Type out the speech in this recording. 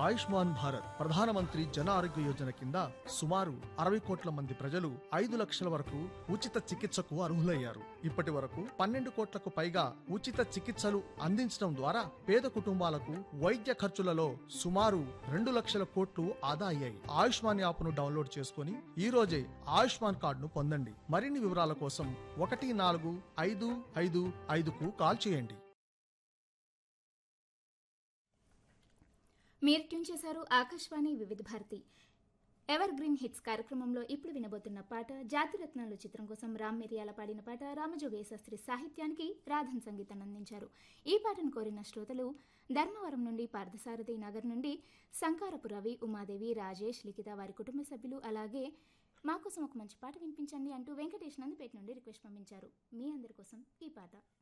ఆయుష్మాన్ భారత్ ప్రధానమంత్రి జన ఆరోగ్య యోజన కింద సుమారు అరవై కోట్ల మంది ప్రజలు ఐదు లక్షల వరకు ఉచిత చికిత్సకు అర్హులయ్యారు ఇప్పటి వరకు పన్నెండు కోట్లకు పైగా ఉచిత చికిత్సలు అందించడం ద్వారా పేద కుటుంబాలకు వైద్య ఖర్చులలో సుమారు రెండు లక్షల కోట్లు ఆదా అయ్యాయి ఆయుష్మాన్ యాప్ను డౌన్లోడ్ చేసుకుని ఈ రోజే ఆయుష్మాన్ కార్డును పొందండి మరిన్ని వివరాల కోసం ఒకటి నాలుగు ఐదు ఐదు ఐదుకు కాల్ చేయండి మీరు ట్యూన్ చేశారు ఆకాశవాణి వివిధ భారతి ఎవర్ గ్రీన్ హిట్స్ కార్యక్రమంలో ఇప్పుడు వినబోతున్న పాట జాతిరత్నాలు చిత్రం కోసం రామ్ మిరియాల పాడిన పాట రామజోగయ్య శాస్త్రి సాహిత్యానికి రాధన్ సంగీతాన్ని అందించారు ఈ పాటను కోరిన శ్రోతలు ధర్మవరం నుండి పార్థసారథి నగర్ నుండి శంకారపు రవి ఉమాదేవి రాజేష్ లిఖిత వారి కుటుంబ సభ్యులు అలాగే మా కోసం ఒక మంచి పాట వినిపించండి అంటూ వెంకటేష్ నందిపేట నుండి రిక్వెస్ట్ పంపించారు మీ అందరి కోసం ఈ పాట